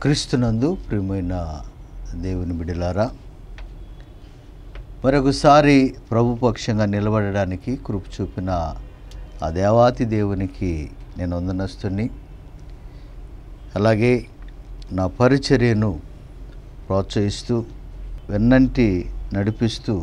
క్రీస్తునందు ప్రియమైన దేవుని బిడ్డలారా మరొకసారి ప్రభుపక్షంగా నిలబడడానికి కృప చూపిన ఆ దేవాతి దేవునికి నేను వందనస్తుని అలాగే నా పరిచర్యను ప్రోత్సహిస్తూ వెన్నంటి నడిపిస్తూ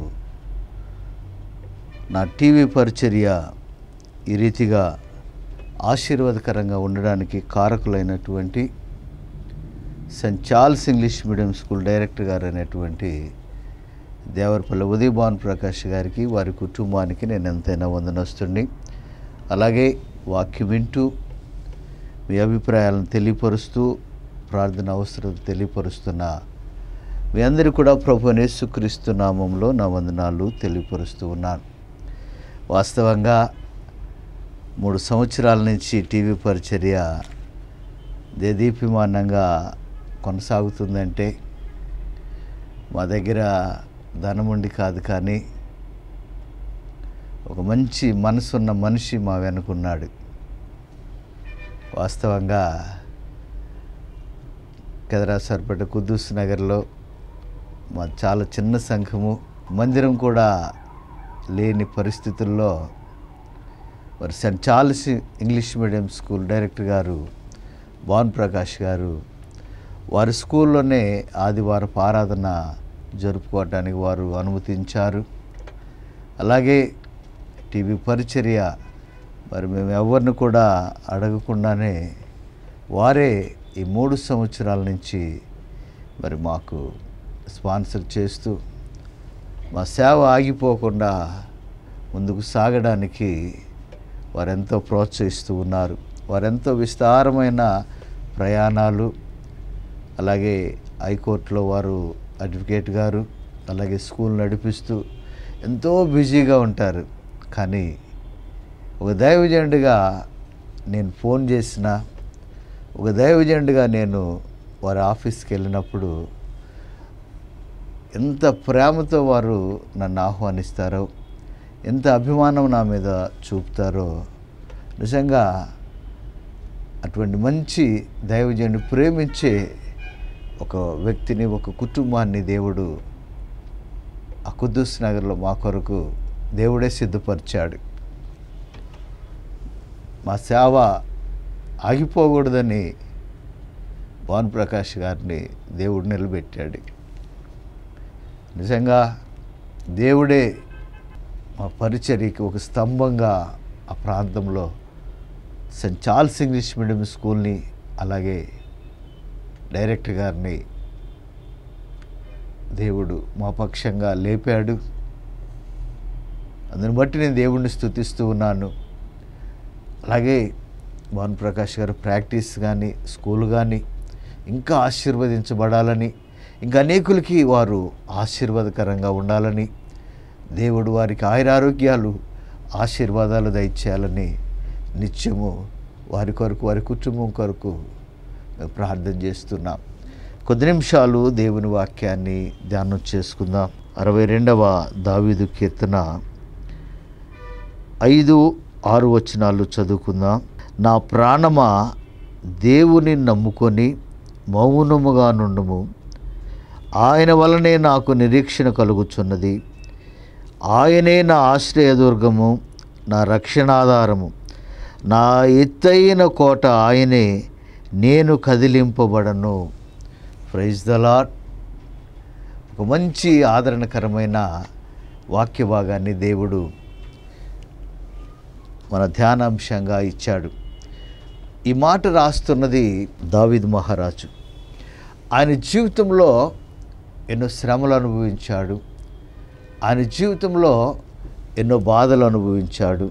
నా టీవీ పరిచర్య ఈ రీతిగా ఆశీర్వాదకరంగా ఉండడానికి కారకులైనటువంటి saint Charles English medium school director గారు అయినటువంటి దేవరపల్లి ఉదయ్ భాన్ ప్రకాష్ గారికి వారి కుటుంబానికి నేను ఎంతైనా వందనొస్తుంది అలాగే వాక్యం వింటూ మీ అభిప్రాయాలను తెలియపరుస్తూ ప్రార్థన అవసరం తెలియపరుస్తున్న మీ అందరికీ కూడా ప్రభు యేసుక్రీస్తు నామంలో నా వందనాలు తెలియపరుస్తూ ఉన్నాను వాస్తవంగా మూడు సంవత్సరాల నుంచి టీవీ పరిచర్య దేదీప్యమానంగా కొనసాగుతుందంటే మా దగ్గర ధనముండి కాదు కానీ ఒక మంచి మనసున్న మనిషి మా వెనుకున్నాడు వాస్తవంగా కెదరాసర్పేట కుద్దూస్ నగర్లో మా చాలా చిన్న సంఘము మందిరం కూడా లేని పరిస్థితుల్లో మరి saint Charles English medium school director గారు భాన్ ప్రకాష్ గారు వారి స్కూల్లోనే ఆదివారపు ఆరాధన జరుపుకోవటానికి వారు అనుమతించారు అలాగే టీవీ పరిచర్య మరి మేము ఎవరిని కూడా అడగకుండానే వారే ఈ మూడు సంవత్సరాల నుంచి మరి మాకు స్పాన్సర్ చేస్తూ మా సేవ ఆగిపోకుండా ముందుకు సాగడానికి వారెంతో ప్రోత్సహిస్తూ ఉన్నారు వారెంతో విస్తారమైన ప్రయాణాలు అలాగే హైకోర్టులో వారు అడ్వకేట్ గారు అలాగే స్కూల్ నడిపిస్తూ ఎంతో బిజీగా ఉంటారు కానీ ఒక దైవజనుడిగా నేను ఫోన్ చేసిన ఒక దైవజనుడిగా నేను వారి ఆఫీస్కి వెళ్ళినప్పుడు ఎంత ప్రేమతో వారు నన్ను ఆహ్వానిస్తారో ఎంత అభిమానం నా మీద చూపుతారో నిజంగా అటువంటి మంచి దైవజనుడు ప్రేమించే ఒక వ్యక్తిని ఒక కుటుంబాన్ని దేవుడు ఆ కుద్దూస్ నగర్లో మా కొరకు దేవుడే సిద్ధపరిచాడు మా సేవ ఆగిపోకూడదని భాను ప్రకాష్ గారిని దేవుడు నిలబెట్టాడు నిజంగా దేవుడే మా పరిచర్యకి ఒక స్తంభంగా ఆ ప్రాంతంలో సెయింట్ చార్ల్స్ ఇంగ్లీష్ మీడియం స్కూల్ని అలాగే డైరెక్టర్ గారిని దేవుడు మా పక్షంగా లేపాడు అందుని బట్టి నేను దేవుడిని స్థుతిస్తూ ఉన్నాను అలాగే భాను ప్రకాష్ గారు ప్రాక్టీస్ కానీ స్కూల్ కానీ ఇంకా ఆశీర్వదించబడాలని ఇంకా అనేకులకి వారు ఆశీర్వాదకరంగా ఉండాలని దేవుడు వారికి ఆయురారోగ్యాలు ఆశీర్వాదాలు దయచేయాలని నిత్యము వారి కొరకు వారి కుటుంబం కొరకు ప్రార్థన చేస్తున్నాం కొద్ది నిమిషాలు దేవుని వాక్యాన్ని ధ్యానం చేసుకుందాం అరవై రెండవ దావీదు కీర్తన ఐదు ఆరు వచనాలు చదువుకుందాం నా ప్రాణమా దేవుని నమ్ముకొని మౌనముగా నుండుము ఆయన వలనే నాకు నిరీక్షణ కలుగుచున్నది ఆయనే నా ఆశ్రయదుర్గము నా రక్షణాధారము నా ఎత్తైన కోట ఆయనే నేను కదిలింపబడను ప్రైజ్ ద లాట్ ఒక మంచి ఆదరణకరమైన వాక్య భాగాన్ని దేవుడు మన ధ్యానాంశంగా ఇచ్చాడు ఈ మాట రాస్తున్నది దావిద్ మహారాజు ఆయన జీవితంలో ఎన్నో శ్రమలు అనుభవించాడు ఆయన జీవితంలో ఎన్నో బాధలు అనుభవించాడు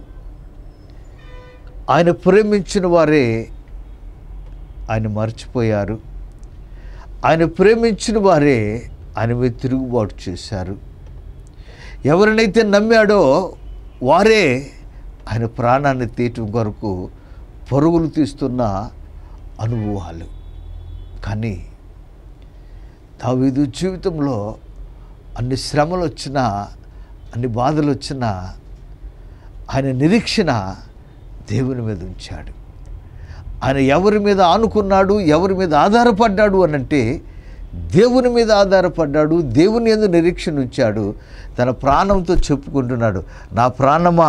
ఆయన ప్రేమించిన వారే ఆయన మర్చిపోయారు ఆయన ప్రేమించిన వారే ఆయన మీద తిరుగుబాటు చేశారు ఎవరినైతే నమ్మాడో వారే ఆయన ప్రాణాన్ని తీయటం కొరకు పరుగులు తీస్తున్న అనుభవాలు కానీ దావీదు జీవితంలో అన్ని శ్రమలు వచ్చినా అన్ని బాధలు వచ్చినా ఆయన నిరీక్షణ దేవుని మీద ఉంచాడు ఆయన ఎవరి మీద ఆనుకున్నాడు ఎవరి మీద ఆధారపడ్డాడు అని అంటే దేవుని మీద ఆధారపడ్డాడు దేవుని ఎందు నిరీక్షణ ఉంచాడు తన ప్రాణంతో చెప్పుకుంటున్నాడు నా ప్రాణమా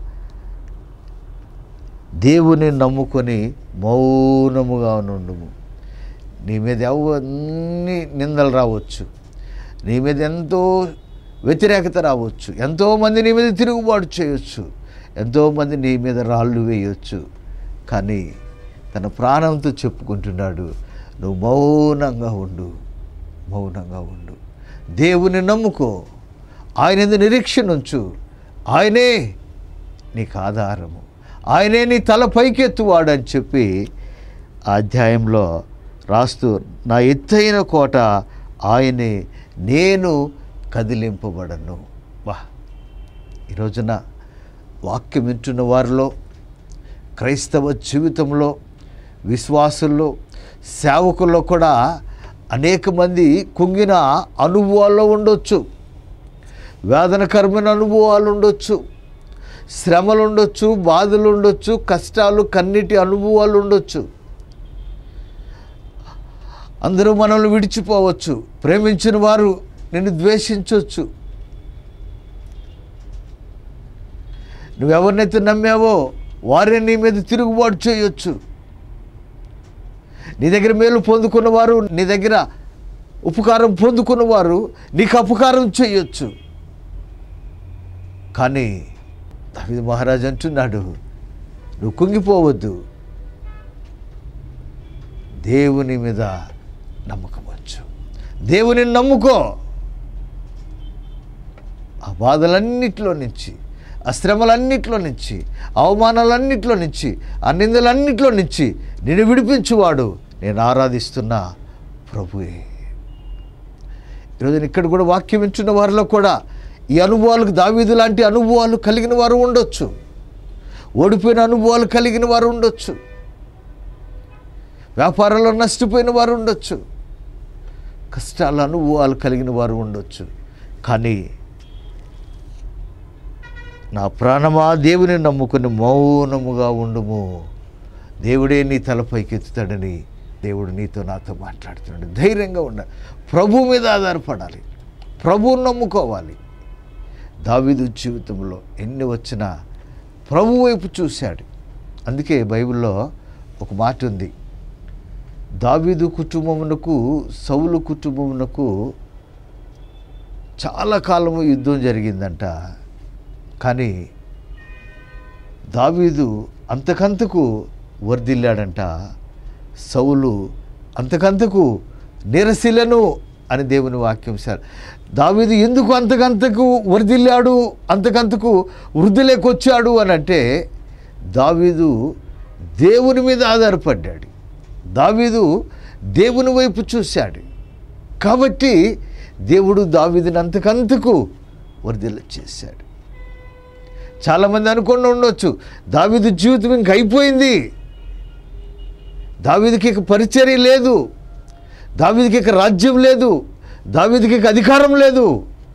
దేవుని నమ్ముకొని మౌనముగా నుండుము నీ మీద ఎవన్ని నిందలు రావచ్చు నీ మీద ఎంతో వ్యతిరేకత రావచ్చు ఎంతోమంది నీ మీద తిరుగుబాటు చేయొచ్చు ఎంతోమంది నీ మీద రాళ్ళు వేయొచ్చు కానీ తన ప్రాణంతో చెప్పుకుంటున్నాడు నువ్వు మౌనంగా ఉండు మౌనంగా ఉండు దేవుని నమ్ముకో ఆయన ఎందు నిరీక్షణ ఉంచు ఆయనే నీకు ఆధారము ఆయనే నీ తల పైకెత్తువాడు అని చెప్పి ఆ అధ్యాయంలో రాస్తూ నా ఎత్తైన కోట ఆయనే నేను కదిలింపబడను వా ఈ రోజున వాక్యం వింటున్న వారిలో క్రైస్తవ జీవితంలో విశ్వాసుల్లో సేవకుల్లో కూడా అనేక మంది కుంగిన అనుభవాల్లో ఉండొచ్చు వేదనకరమైన అనుభవాలు ఉండొచ్చు శ్రమలు ఉండొచ్చు బాధలు ఉండొచ్చు కష్టాలు కన్నిటి అనుభవాలు ఉండొచ్చు అందరూ మనల్ని విడిచిపోవచ్చు ప్రేమించిన వారు నిన్ను ద్వేషించవచ్చు నువ్వెవరినైతే నమ్మావో వారే నీ మీద తిరుగుబాటు చేయొచ్చు నీ దగ్గర మేలు పొందుకున్నవారు నీ దగ్గర ఉపకారం పొందుకున్నవారు నీకు అపకారం చేయొచ్చు కానీ దావిద మహారాజు అంటున్నాడు నువ్వు కుంగిపోవద్దు దేవుని మీద నమ్మకం వచ్చు దేవుని నమ్ముకో ఆ బాధలన్నిటిలో నుంచి ఆ శ్రమలన్నిటిలో నుంచి అవమానాలన్నిటిలో నుంచి ఆ నిందలన్నిటిలో నుంచి నేను విడిపించువాడు నేను ఆరాధిస్తున్న ప్రభువే ఈరోజు ఇక్కడ కూడా వాక్యం వింటున్న వారిలో కూడా ఈ అనుభవాలకు దావీదు లాంటి అనుభవాలు కలిగిన వారు ఉండొచ్చు ఓడిపోయిన అనుభవాలు కలిగిన వారు ఉండొచ్చు వ్యాపారంలో నష్టపోయిన వారు ఉండొచ్చు కష్టాల అనుభవాలు కలిగిన వారు ఉండొచ్చు కానీ నా ప్రాణమా దేవుని నమ్ముకుని మౌనముగా ఉండుము దేవుడే నీ తలపైకి ఎత్తుతాడని దేవుడు నీతో నాతో మాట్లాడుతున్నాడు ధైర్యంగా ఉండాలి ప్రభు మీద ఆధారపడాలి ప్రభువుని నమ్ముకోవాలి దావీదు జీవితంలో ఎన్ని వచ్చినా ప్రభు వైపు చూశాడు అందుకే బైబిల్లో ఒక మాట ఉంది దావీదు కుటుంబమునకు సౌలు కుటుంబమునకు చాలా కాలము యుద్ధం జరిగిందంట కానీ దావీదు అంతకంతకు వర్ధిల్లాడంట సౌలు అంతకంతకు నిరశిలను అని దేవుని వాక్యం సార్ దావీదు ఎందుకు అంతకంతకు వర్ధిల్లాడు అంతకంతకు వృద్ధిలోకి వచ్చాడు అని అంటే దావీదు దేవుని మీద ఆధారపడ్డాడు దావీదు దేవుని వైపు చూశాడు కాబట్టి దేవుడు దావీదుని అంతకంతకు వర్ధిల్ల చేశాడు చాలామంది అనుకుండా ఉండొచ్చు దావీదు జీవితం ఇంక అయిపోయింది దావీదుకి ఇక పరిచర్య లేదు దావీదుకి ఇక రాజ్యం లేదు దావీదుకి ఇక అధికారం లేదు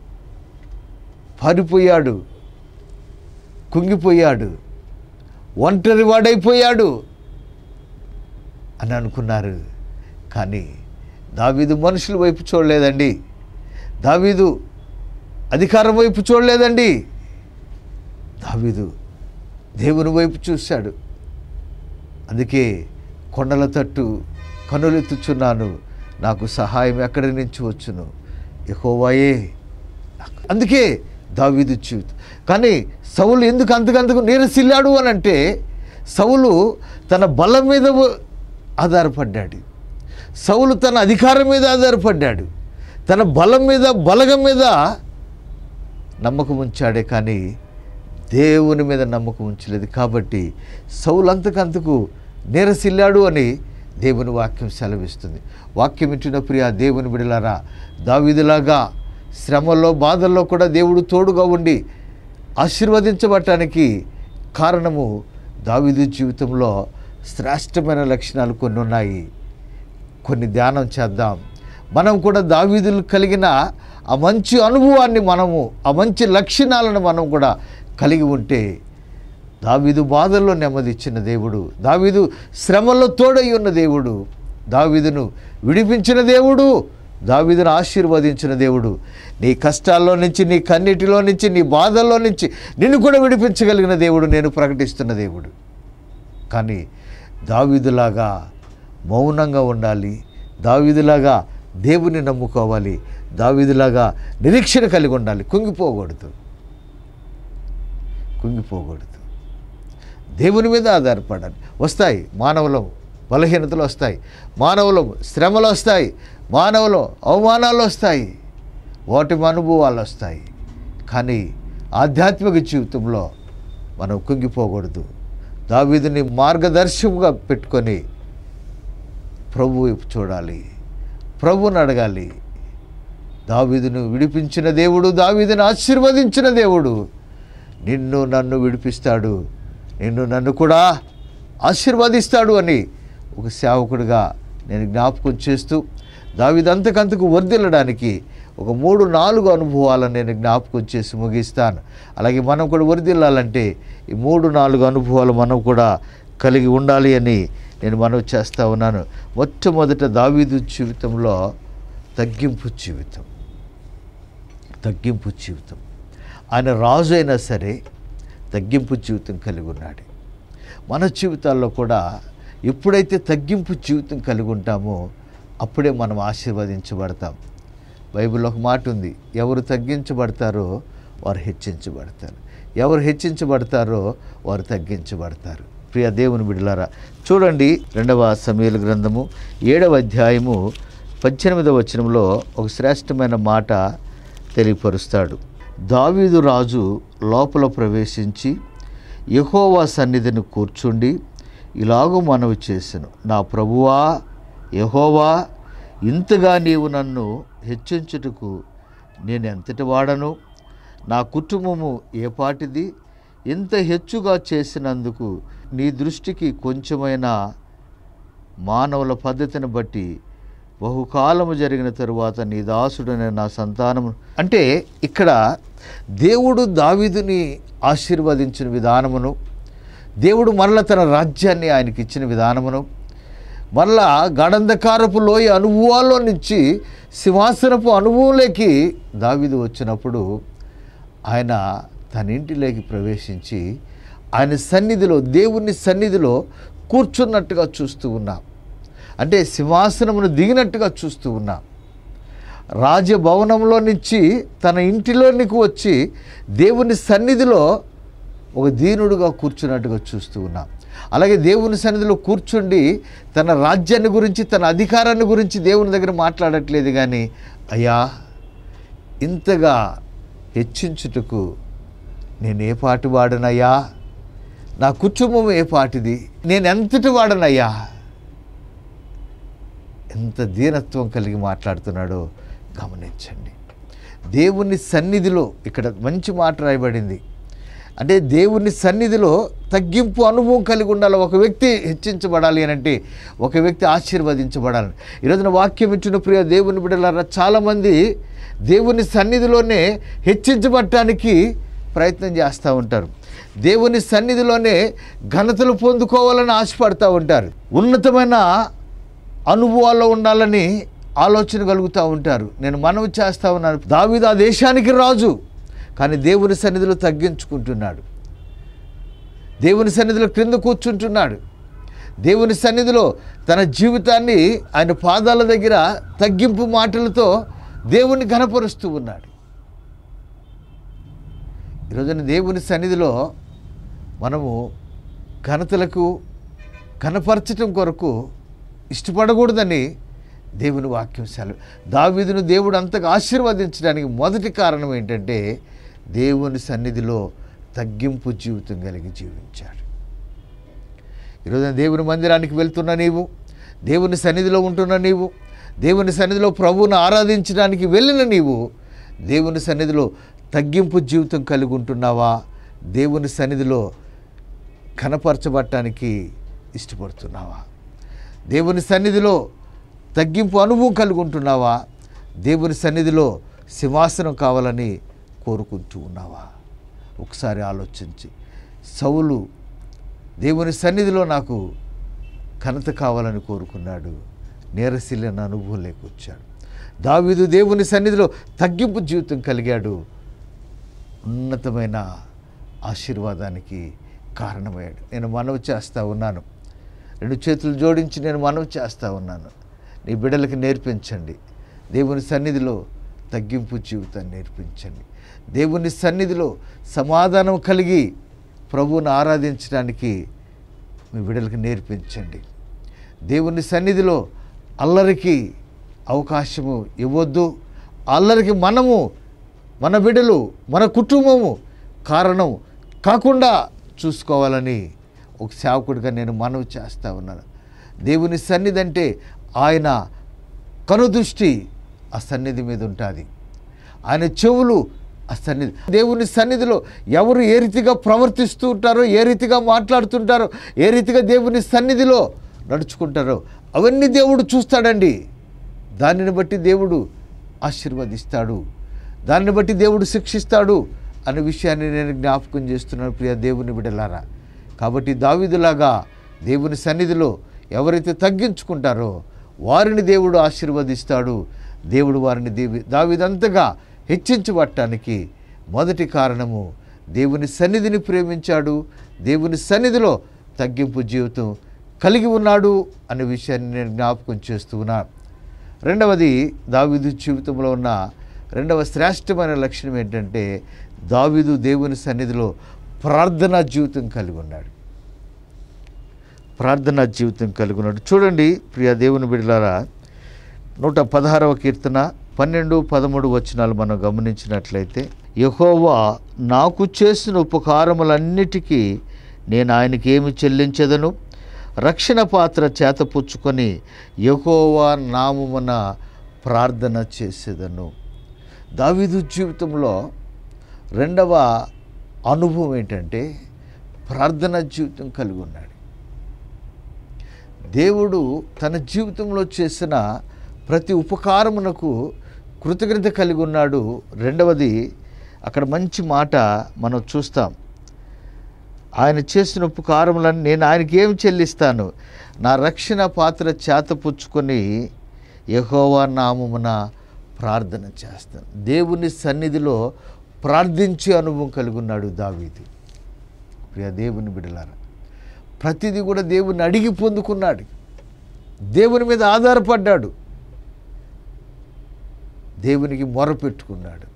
పారిపోయాడు కుంగిపోయాడు ఒంటరి వాడైపోయాడు అని అనుకున్నారు కానీ దావీదు మనుషుల వైపు చూడలేదండి దావీదు అధికారం వైపు చూడలేదండి దావీదు దేవుని వైపు చూశాడు అందుకే కొండల తట్టు కనులెత్తుచున్నాను నాకు సహాయం ఎక్కడి నుంచి వచ్చును ఎహోవాయే నాకు అందుకే దావీదు జీవితం కానీ సౌలు ఎందుకు అంతకంతకు నీరసిల్లాడు అని అంటే సౌలు తన బలం మీద ఆధారపడ్డాడు సౌలు తన అధికారం మీద ఆధారపడ్డాడు తన బలం మీద బలగం మీద నమ్మకం ఉంచాడే కానీ దేవుని మీద నమ్మకం ఉంచలేదు కాబట్టి సౌలు అంతకంతకు నీరసిల్లాడు అని దేవుని వాక్యం సెలవిస్తుంది వాక్యం ఇచ్చిన ప్రియ దేవుని బిడలారా దావిదిలాగా శ్రమల్లో బాధల్లో కూడా దేవుడు తోడుగా ఉండి ఆశీర్వదించబడటానికి కారణము దావిదు జీవితంలో శ్రేష్టమైన లక్షణాలు కొన్ని ఉన్నాయి కొన్ని ధ్యానం చేద్దాం మనం కూడా దావీదులు కలిగిన ఆ మంచి అనుభవాన్ని మనము ఆ మంచి లక్షణాలను మనం కూడా కలిగి ఉంటే దావీదు బాధల్లో నెమ్మది ఇచ్చిన దేవుడు దావీదు శ్రమల్లో తోడై ఉన్న దేవుడు దావీదును విడిపించిన దేవుడు దావీదును ఆశీర్వదించిన దేవుడు నీ కష్టాల్లో నుంచి నీ కన్నిటిలో నుంచి నీ బాధల్లో నుంచి నిన్ను కూడా విడిపించగలిగిన దేవుడు నేను ప్రకటిస్తున్న దేవుడు కానీ దావీదులాగా మౌనంగా ఉండాలి దావీదులాగా దేవుని నమ్ముకోవాలి దావీదులాగా నిరీక్షణ కలిగి ఉండాలి కుంగిపోకూడదు కుంగిపోకూడదు దేవుని మీద ఆధారపడాలి వస్తాయి మానవులం బలహీనతలు వస్తాయి మానవులం శ్రమలు వస్తాయి మానవులు అవమానాలు వస్తాయి ఓటమి అనుభవాలు వస్తాయి కానీ ఆధ్యాత్మిక జీవితంలో మనం కుంగిపోకూడదు దావీదుని మార్గదర్శకుగా పెట్టుకొని ప్రభు వైపు చూడాలి ప్రభుని అడగాలి దావీదును విడిపించిన దేవుడు దావీదును ఆశీర్వదించిన దేవుడు నిన్ను నన్ను విడిపిస్తాడు నిన్ను నన్ను కూడా ఆశీర్వదిస్తాడు అని ఒక సేవకుడిగా నేను జ్ఞాపకం చేస్తూ దావిదంతకంతకు వర్దిల్లడానికి ఒక మూడు నాలుగు అనుభవాలను నేను జ్ఞాపకం చేసి ముగిస్తాను అలాగే మనం కూడా వర్దిల్లాలంటే ఈ మూడు నాలుగు అనుభవాలు మనం కూడా కలిగి ఉండాలి అని నేను మనవి చేస్తూ ఉన్నాను మొట్టమొదట దావీదు జీవితంలో తగ్గింపు జీవితం తగ్గింపు జీవితం ఆయన రాజు అయినా సరే తగ్గింపు జీవితం కలిగి ఉన్నాడు మన జీవితాల్లో కూడా ఎప్పుడైతే తగ్గింపు జీవితం కలిగి ఉంటామో అప్పుడే మనం ఆశీర్వదించబడతాం బైబిల్లో ఒక మాట ఉంది ఎవరు తగ్గించబడతారో వారు హెచ్చించబడతారు ఎవరు హెచ్చించబడతారో వారు తగ్గించబడతారు ప్రియ దేవుని బిడ్డలారా చూడండి రెండవ సమీల గ్రంథము ఏడవ అధ్యాయము పద్దెనిమిదవ వచనంలో ఒక శ్రేష్టమైన మాట తెలియపరుస్తాడు దావీదు రాజు లోపల ప్రవేశించి యెహోవా సన్నిధిని కూర్చుండి ఇలాగూ మనవి చేసెను నా ప్రభువా యెహోవా ఇంతగా నీవు నన్ను హెచ్చించుటకు నేను ఎంతటి వాడను నా కుటుంబము ఏ పాటిది ఇంత హెచ్చుగా చేసినందుకు నీ దృష్టికి కొంచెమైనా మానవుల పద్ధతిని బట్టి బహుకాలము జరిగిన తరువాత నీ దాసుడనే నా సంతానము అంటే ఇక్కడ దేవుడు దావీదుని ఆశీర్వదించిన విధానమును దేవుడు మరల తన రాజ్యాన్ని ఆయనకి ఇచ్చిన విధానమును మరలా గడంధకారపు లోయ అనుభవాల్లో నుంచి సింహాసనపు అనుభవంలోకి దావీదు వచ్చినప్పుడు ఆయన తన ఇంటిలోకి ప్రవేశించి ఆయన సన్నిధిలో దేవుని సన్నిధిలో కూర్చున్నట్టుగా చూస్తూ ఉన్నాం అంటే సింహాసనమును దిగినట్టుగా చూస్తూ ఉన్నాం రాజభవనంలో నుంచి తన ఇంటిలోనికి వచ్చి దేవుని సన్నిధిలో ఒక దీనుడుగా కూర్చున్నట్టుగా చూస్తూ ఉన్నాం అలాగే దేవుని సన్నిధిలో కూర్చుండి తన రాజ్యాన్ని గురించి తన అధికారాన్ని గురించి దేవుని దగ్గర మాట్లాడట్లేదు కానీ అయ్యా ఇంతగా హెచ్చించుటకు నేను ఏ పాటి వాడనయ్యా నా కుటుంబం ఏ పాటిది నేను ఎంతటి వాడనయ్యా ఎంత దీనత్వం కలిగి మాట్లాడుతున్నాడో గమనించండి దేవుని సన్నిధిలో ఇక్కడ మంచి మాట రాయబడింది అంటే దేవుని సన్నిధిలో తగ్గింపు అనుభవం కలిగి ఉండాలి ఒక వ్యక్తి హెచ్చించబడాలి అని అంటే ఒక వ్యక్తి ఆశీర్వదించబడాలి ఈరోజున వాక్యం ఇచ్చిన ప్రియ దేవుని బిడ్డలారా చాలామంది దేవుని సన్నిధిలోనే హెచ్చించబడటానికి ప్రయత్నం చేస్తూ ఉంటారు దేవుని సన్నిధిలోనే ఘనతలు పొందుకోవాలని ఆశపడుతూ ఉంటారు ఉన్నతమైన అనుభవాల్లో ఉండాలని ఆలోచన కలుగుతూ ఉంటారు నేను మనవి చేస్తూ ఉన్నాను దావీదు ఆ దేశానికి రాజు కానీ దేవుని సన్నిధిలో తగ్గించుకుంటున్నాడు దేవుని సన్నిధిలో క్రింద కూర్చుంటున్నాడు దేవుని సన్నిధిలో తన జీవితాన్ని ఆయన పాదాల దగ్గర తగ్గింపు మాటలతో దేవుని ఘనపరుస్తూ ఉన్నాడు ఈరోజున దేవుని సన్నిధిలో మనము ఘనతలకు ఘనపరచటం కొరకు ఇష్టపడకూడదని దేవుని వాక్యం సెలవు దావీదును దేవుడు అంతగా ఆశీర్వదించడానికి మొదటి కారణం ఏంటంటే దేవుని సన్నిధిలో తగ్గింపు జీవితం కలిగి జీవించాడు ఈరోజు దేవుని మందిరానికి వెళ్తున్న నీవు దేవుని సన్నిధిలో ఉంటున్న నీవు దేవుని సన్నిధిలో ప్రభువును ఆరాధించడానికి వెళ్ళిన నీవు దేవుని సన్నిధిలో తగ్గింపు జీవితం కలిగి ఉంటున్నావా దేవుని సన్నిధిలో కనపరచబడటానికి ఇష్టపడుతున్నావా దేవుని సన్నిధిలో తగ్గింపు అనుభవం కలిగి ఉంటున్నావా దేవుని సన్నిధిలో సింహాసనం కావాలని కోరుకుంటూ ఉన్నావా ఒకసారి ఆలోచించి సౌలు దేవుని సన్నిధిలో నాకు ఘనత కావాలని కోరుకున్నాడు నేరశీలన అనుభవం లేకొచ్చాడు దావీదు దేవుని సన్నిధిలో తగ్గింపు జీవితం కలిగాడు ఉన్నతమైన ఆశీర్వాదానికి కారణమయ్యాడు నేను మనవి చేస్తూ ఉన్నాను రెండు చేతులు జోడించి నేను మనవి చేస్తూ ఉన్నాను నీ బిడ్డలకి నేర్పించండి దేవుని సన్నిధిలో తగ్గింపు జీవితాన్ని నేర్పించండి దేవుని సన్నిధిలో సమాధానం కలిగి ప్రభువుని ఆరాధించడానికి మీ బిడ్డలకి నేర్పించండి దేవుని సన్నిధిలో అల్లరికి అవకాశము ఇవ్వద్దు అల్లరికి మనము మన బిడ్డలు మన కుటుంబము కారణం కాకుండా చూసుకోవాలని ఒక సేవకుడిగా నేను మనవి చేస్తూ ఉన్నాను దేవుని సన్నిధి అంటే ఆయన కనుదృష్టి ఆ సన్నిధి మీద ఉంటుంది ఆయన చెవులు ఆ సన్నిధి దేవుని సన్నిధిలో ఎవరు ఏ రీతిగా ప్రవర్తిస్తూ ఉంటారో ఏ రీతిగా మాట్లాడుతుంటారో ఏ రీతిగా దేవుని సన్నిధిలో నడుచుకుంటారో అవన్నీ దేవుడు చూస్తాడండి దానిని బట్టి దేవుడు ఆశీర్వదిస్తాడు దాన్ని బట్టి దేవుడు శిక్షిస్తాడు అనే విషయాన్ని నేను జ్ఞాపకం చేస్తున్నాను ప్రియ దేవుని బిడ్డలారా కాబట్టి దావిదులాగా దేవుని సన్నిధిలో ఎవరైతే తగ్గించుకుంటారో వారిని దేవుడు ఆశీర్వదిస్తాడు దేవుడు వారిని దేవి దావిదంతగా హెచ్చించబట్టడానికి మొదటి కారణము దేవుని సన్నిధిని ప్రేమించాడు దేవుని సన్నిధిలో తగ్గింపు జీవితం కలిగి ఉన్నాడు అనే విషయాన్ని నేను జ్ఞాపకం చేస్తూ ఉన్నాను రెండవది దావీదు జీవితంలో ఉన్న రెండవ శ్రేష్టమైన లక్షణం ఏంటంటే దావీదు దేవుని సన్నిధిలో ప్రార్థనా జీవితం కలిగి ఉన్నాడు ప్రార్థనా జీవితం కలిగి ఉన్నాడు చూడండి ప్రియ దేవుని బిడ్డలారా నూట పదహారవ కీర్తన పన్నెండు పదమూడు వచనాలు మనం గమనించినట్లయితే యహోవా నాకు చేసిన ఉపకారములన్నిటికీ నేను ఆయనకి ఏమి చెల్లించదను రక్షణ పాత్ర చేతపుచ్చుకొని యహోవా నామమున ప్రార్థన చేసేదను దావీదు జీవితంలో రెండవ అనుభవం ఏంటంటే ప్రార్థన జీవితం కలిగి ఉన్నాడు దేవుడు తన జీవితంలో చేసిన ప్రతి ఉపకారమునకు కృతజ్ఞత కలిగి ఉన్నాడు రెండవది అక్కడ మంచి మాట మనం చూస్తాం ఆయన చేసిన ఉపకారములను నేను ఆయనకి ఏం చెల్లిస్తాను నా రక్షణ పాత్ర చేతపుచ్చుకొని యహోవా నామమున ప్రార్థన చేస్తాను దేవుని సన్నిధిలో ప్రార్థించే అనుభవం కలిగి ఉన్నాడు దావీది ప్రియ దేవుని బిడలారా ప్రతిదీ కూడా దేవుని అడిగి పొందుకున్నాడు దేవుని మీద ఆధారపడ్డాడు దేవునికి మొరపెట్టుకున్నాడు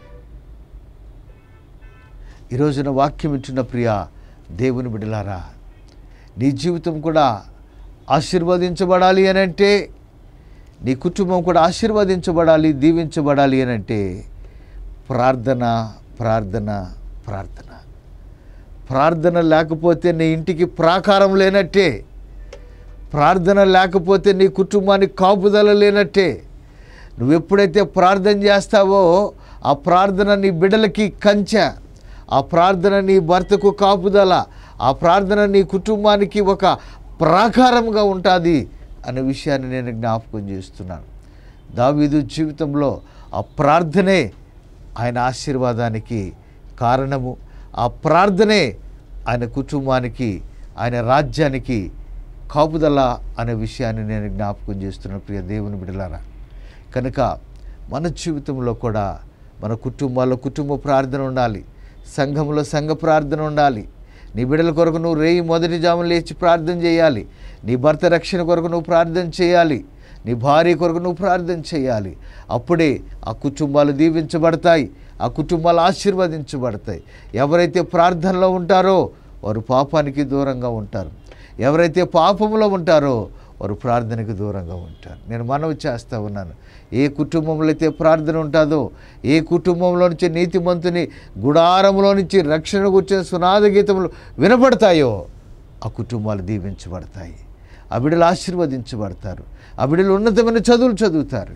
ఈ రోజున వాక్యం ఇచ్చిన ప్రియ దేవుని బిడలారా నీ జీవితం కూడా ఆశీర్వదించబడాలి అని అంటే నీ కుటుంబం కూడా ఆశీర్వదించబడాలి దీవించబడాలి అని అంటే ప్రార్థన ప్రార్థన ప్రార్థన ప్రార్థన లేకపోతే నీ ఇంటికి ప్రాకారం లేనట్టే ప్రార్థన లేకపోతే నీ కుటుంబానికి కాపుదల లేనట్టే నువ్వు ఎప్పుడైతే ప్రార్థన చేస్తావో ఆ ప్రార్థన నీ బిడ్డలకి కంచె ఆ ప్రార్థన నీ భర్తకు కాపుదల ఆ ప్రార్థన నీ కుటుంబానికి ఒక ప్రాకారంగా ఉంటుంది అనే విషయాన్ని నేను జ్ఞాపకం చేస్తున్నాను దావీదు జీవితంలో ఆ ప్రార్థనే ఆయన ఆశీర్వాదానికి కారణము ఆ ప్రార్థనే ఆయన కుటుంబానికి ఆయన రాజ్యానికి కాపుదల అనే విషయాన్ని నేను జ్ఞాపకం చేస్తున్నాను ప్రియ దేవుని బిడలారా కనుక మన జీవితంలో కూడా మన కుటుంబాల్లో కుటుంబ ప్రార్థన ఉండాలి సంఘంలో సంఘ ప్రార్థన ఉండాలి నీ బిడ్డల కొరకు నువ్వు రేయి మొదటి జామున లేచి ప్రార్థన చేయాలి నీ భర్త రక్షణ కొరకు నువ్వు ప్రార్థన చేయాలి నీ భార్య కొరకు నువ్వు ప్రార్థన చేయాలి అప్పుడే ఆ కుటుంబాలు దీవించబడతాయి ఆ కుటుంబాలు ఆశీర్వదించబడతాయి ఎవరైతే ప్రార్థనలో ఉంటారో వారు పాపానికి దూరంగా ఉంటారు ఎవరైతే పాపంలో ఉంటారో వారు ప్రార్థనకు దూరంగా ఉంటారు నేను మనవి చేస్తూ ఉన్నాను ఏ కుటుంబంలో అయితే ప్రార్థన ఉంటుందో ఏ కుటుంబంలో నుంచి నీతిమంతుని గుడారంలో నుంచి రక్షణ కూర్చొని సునాద గీతములు వినపడతాయో ఆ కుటుంబాలు దీవించబడతాయి ఆ బిడ్డలు ఆశీర్వదించబడతారు ఆ బిడ్డలు ఉన్నతమైన చదువులు చదువుతారు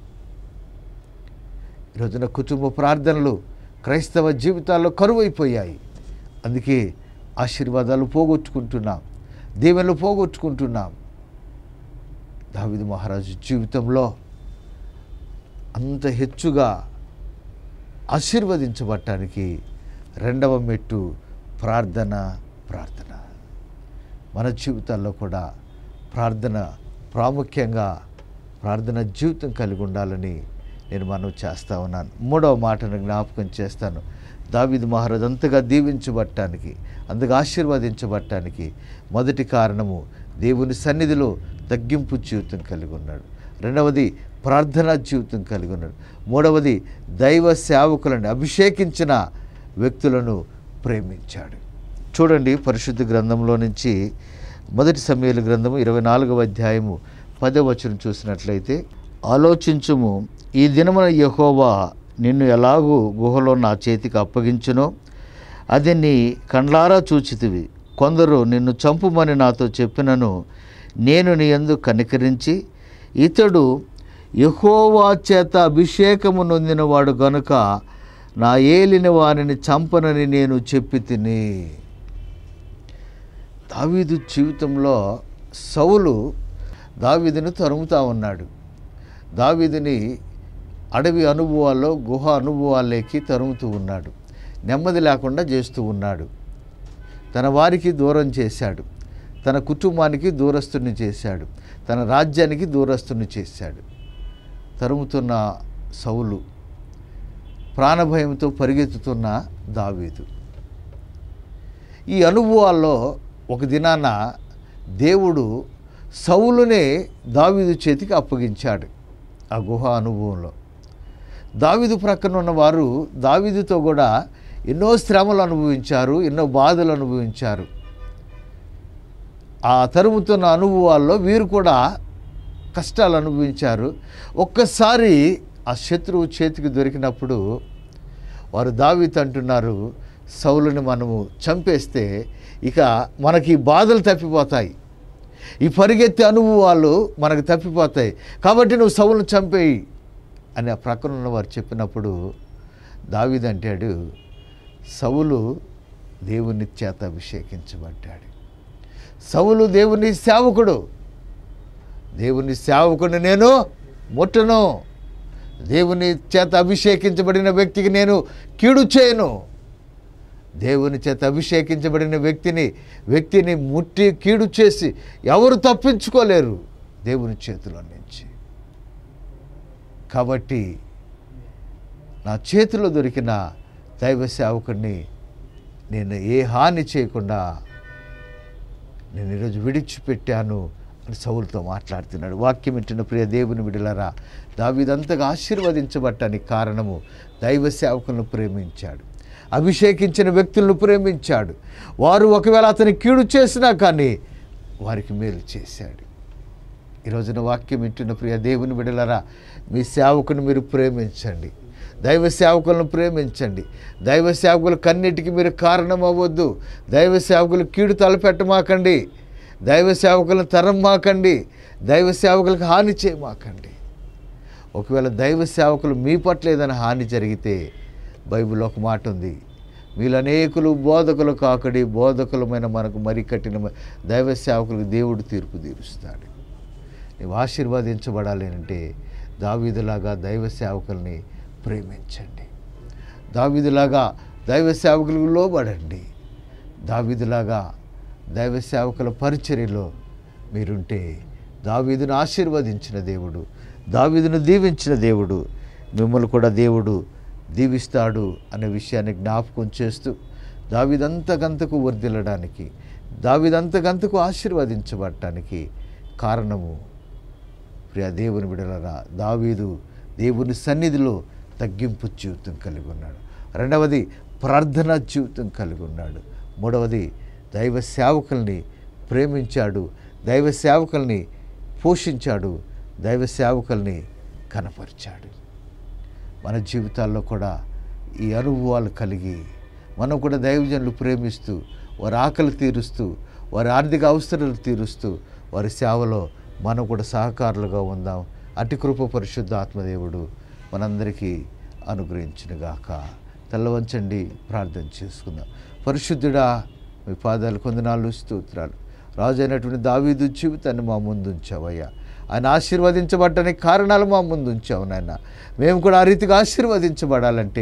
ఈరోజున కుటుంబ ప్రార్థనలు క్రైస్తవ జీవితాల్లో కరువైపోయాయి అందుకే ఆశీర్వాదాలు పోగొట్టుకుంటున్నాం దీవెనలు పోగొట్టుకుంటున్నాం దావిదు మహారాజు జీవితంలో అంత హెచ్చుగా ఆశీర్వదించబడటానికి రెండవ మెట్టు ప్రార్థన ప్రార్థన మన జీవితాల్లో కూడా ప్రార్థన ప్రాముఖ్యంగా ప్రార్థన జీవితం కలిగి ఉండాలని నేను మనవి చేస్తా ఉన్నాను మూడవ మాటను జ్ఞాపకం చేస్తాను దావిదు మహారాజు అంతగా దీవించబట్టానికి అంతగా ఆశీర్వదించబట్టానికి మొదటి కారణము దేవుని సన్నిధిలో తగ్గింపు జీవితం కలిగి ఉన్నాడు రెండవది ప్రార్థనా జీవితం కలిగి ఉన్నాడు మూడవది దైవ సేవకులను అభిషేకించిన వ్యక్తులను ప్రేమించాడు చూడండి పరిశుద్ధ గ్రంథంలో నుంచి మొదటి సమయాల గ్రంథము ఇరవై నాలుగవ అధ్యాయము పదవ వచనం చూసినట్లయితే ఆలోచించుము ఈ దినమున యెహోవా నిన్ను ఎలాగూ గుహలో నా చేతికి అప్పగించునో అది నీ కండ్లారా చూచితివి కొందరు నిన్ను చంపుమని నాతో చెప్పినను నేను నీ యందు కనికరించి ఇతడు యెహోవా చేత అభిషేకము నొందినవాడు గనుక నా ఏలిన వారిని చంపనని నేను చెప్పి తిని దావీదు జీవితంలో సౌలు దావీదును తరుముతా ఉన్నాడు దావీదుని అడవి అనుభవాల్లో గుహ అనుభవాల్లోకి తరుముతూ ఉన్నాడు నెమ్మది లేకుండా చేస్తూ ఉన్నాడు తన వారికి దూరం చేశాడు తన కుటుంబానికి దూరస్తుని చేశాడు తన రాజ్యానికి దూరస్తుని చేశాడు తరుముతున్న సౌలు ప్రాణభయంతో పరిగెత్తుతున్న దావీదు ఈ అనుభవాల్లో ఒక దినాన దేవుడు సౌలునే దావీదు చేతికి అప్పగించాడు ఆ గుహ అనుభవంలో దావీదు ప్రక్కన ఉన్న వారు దావీదుతో కూడా ఎన్నో శ్రమలు అనుభవించారు ఎన్నో బాధలు అనుభవించారు ఆ తరుముతున్న అనుభవాల్లో వీరు కూడా కష్టాలు అనుభవించారు ఒక్కసారి ఆ శత్రువు చేతికి దొరికినప్పుడు వారు దావీత్ అంటున్నారు సౌలుని మనము చంపేస్తే ఇక మనకి ఈ బాధలు తప్పిపోతాయి ఈ పరిగెత్తే అనుభవాలు మనకు తప్పిపోతాయి కాబట్టి నువ్వు సౌలును చంపేయి అని ఆ ప్రక్కన ఉన్న వారు చెప్పినప్పుడు దావీద్ అంటాడు సౌలు దేవుని చేత అభిషేకించబడ్డాడు సౌలు దేవుని సేవకుడు దేవుని సేవకుని నేను ముట్టను దేవుని చేత అభిషేకించబడిన వ్యక్తికి నేను కీడు చేయను దేవుని చేత అభిషేకించబడిన వ్యక్తిని వ్యక్తిని ముట్టి కీడు చేసి ఎవరు తప్పించుకోలేరు దేవుని చేతిలో నుంచి కాబట్టి నా చేతిలో దొరికిన దైవ సేవకుడిని నేను ఏ హాని చేయకుండా నేను ఈరోజు విడిచిపెట్టాను అని సౌలుతో మాట్లాడుతున్నాడు వాక్యం వింటున్న ప్రియ దేవుని విడులరా దావిదంతగా ఆశీర్వదించబట్టానికి కారణము దైవ సేవకులను ప్రేమించాడు అభిషేకించిన వ్యక్తులను ప్రేమించాడు వారు ఒకవేళ అతని కీడు చేసినా కానీ వారికి మేలు చేశాడు ఈ రోజున వాక్యం వింటున్న ప్రియ దేవుని విడలరా మీ సేవకుని మీరు ప్రేమించండి దైవ సేవకులను ప్రేమించండి దైవ సేవకుల కన్నిటికి మీరు కారణం అవ్వద్దు దైవ సేవకులు కీడు తలపెట్టమాకండి దైవ సేవకులను తరమ్మాకండి దైవ సేవకులకు హాని చేయమాకండి ఒకవేళ దైవ సేవకులు మీ పట్ల ఏదైనా హాని జరిగితే బైబిల్ ఒక మాట ఉంది వీళ్ళు అనేకులు బోధకులు కాకడి బోధకులమైన మనకు మరి కఠిన దైవ సేవకులకు దేవుడు తీర్పు తీరుస్తాడు నీవు ఆశీర్వదించబడాలి అంటే దావీదులాగా దైవ సేవకుల్ని ప్రేమించండి దావీదులాగా దైవ సేవకులకు లోబడండి దావీదులాగా దైవ సేవకుల పరిచర్యలో మీరుంటే దావీదును ఆశీర్వదించిన దేవుడు దావీదును దీవించిన దేవుడు మిమ్మల్ని కూడా దేవుడు దీవిస్తాడు అనే విషయాన్ని జ్ఞాపకం చేస్తూ దావిదంతకంతకు వర్ధిల్లడానికి దావిదంతకంతకు ఆశీర్వదించబడటానికి కారణము ప్రియ దేవుని బిడలరా దావీదు దేవుని సన్నిధిలో తగ్గింపు జీవితం కలిగి ఉన్నాడు రెండవది ప్రార్థనా జీవితం కలిగి ఉన్నాడు మూడవది దైవ సేవకుల్ని ప్రేమించాడు దైవ సేవకుల్ని పోషించాడు దైవ సేవకుల్ని కనపరిచాడు మన జీవితాల్లో కూడా ఈ అనుభవాలు కలిగి మనం కూడా దైవజనులు ప్రేమిస్తూ వారి ఆకలి తీరుస్తూ వారి ఆర్థిక అవసరాలు తీరుస్తూ వారి సేవలో మనం కూడా సహకారులుగా ఉందాం అతి కృప పరిశుద్ధ ఆత్మదేవుడు మనందరికీ అనుగ్రహించునుగాక తెల్లవంచండి ప్రార్థన చేసుకుందాం పరిశుద్ధుడా మీ పాదాలు కొందనాలు స్తోత్రాలు రాజు అయినటువంటి దావీదు జీవితాన్ని మా ముందు ఉంచావయ్యా ఆయన ఆశీర్వదించబడటానికి కారణాలు మా ముందు ఉంచావు నాయన మేము కూడా ఆ రీతిగా ఆశీర్వదించబడాలంటే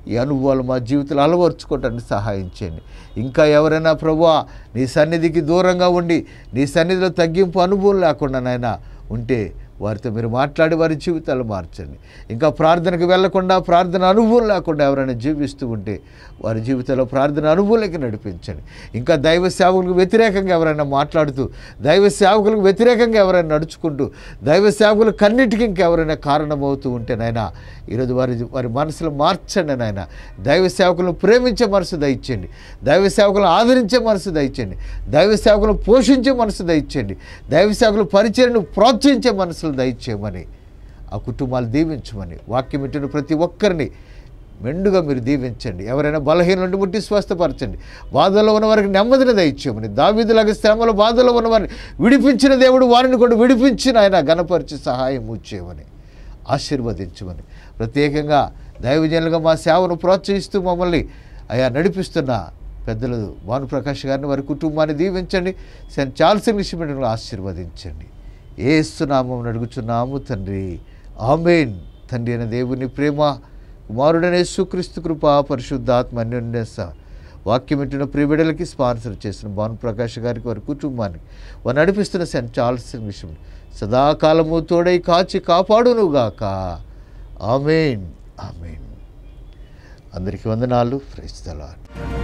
ఈ అనుభవాలు మా జీవితంలో అలవర్చుకోవటానికి సహాయం చేయండి ఇంకా ఎవరైనా ప్రభువా నీ సన్నిధికి దూరంగా ఉండి నీ సన్నిధిలో తగ్గింపు అనుభవం లేకుండా నాయన ఉంటే వారితో మీరు మాట్లాడి వారి జీవితాలు మార్చండి ఇంకా ప్రార్థనకు వెళ్లకుండా ప్రార్థన అనుభవం లేకుండా ఎవరైనా జీవిస్తూ ఉంటే వారి జీవితంలో ప్రార్థన అనుభవంలోకి నడిపించండి ఇంకా దైవ సేవకులకు వ్యతిరేకంగా ఎవరైనా మాట్లాడుతూ దైవ సేవకులకు వ్యతిరేకంగా ఎవరైనా నడుచుకుంటూ దైవ సేవకులు కన్నిటికీ ఇంకెవరైనా కారణమవుతూ ఉంటే నాయన ఈరోజు వారి వారి మనసులో మార్చండి నాయన దైవ సేవకులను ప్రేమించే మనసు దయచేయండి దైవ సేవకులను ఆదరించే మనసు దయచేయండి దైవ సేవకులను పోషించే మనసు దయచేయండి దైవ సేవకులు పరిచయను ప్రోత్సహించే మనసులు దయచేయమని ఆ కుటుంబాలు దీవించమని వాక్యం ఇట్టిన ప్రతి ఒక్కరిని మెండుగా మీరు దీవించండి ఎవరైనా బలహీన నుండి ముట్టి స్వస్థపరచండి బాధల్లో ఉన్న వారికి నెమ్మదిని దయచేయమని దావిదులాగా శ్రమలో బాధలో ఉన్న వారిని విడిపించిన దేవుడు వారిని కూడా విడిపించిన ఆయన గణపరిచి సహాయం చేయమని ఆశీర్వదించమని ప్రత్యేకంగా దైవజనులుగా మా సేవను ప్రోత్సహిస్తూ మమ్మల్ని అయా నడిపిస్తున్న పెద్దలు భానుప్రకాష్ గారిని వారి కుటుంబాన్ని దీవించండి సెంట్ చార్ల్స్ ఇంగ్లీష్ మీడియంలో ఆశీర్వదించండి ఏస్తున్నామం అడుగుచున్నాము తండ్రి ఆమెన్ తండ్రి అయిన దేవుని ప్రేమ కుమారుడనే సుక్రీస్తు కృప పరిశుద్ధాత్మ అన్యోన్యస వాక్యం వింటున్న ప్రిబిడలకి స్పాన్సర్ చేసిన భాను ప్రకాష్ గారికి వారి కుటుంబానికి వారు నడిపిస్తున్న సెంట్ చార్ల్స్ విషయం సదాకాలము తోడై కాచి కాపాడునుగాక ఆమెన్ ఆమెన్ అందరికీ వందనాలు ఫ్రెష్ దలాడ్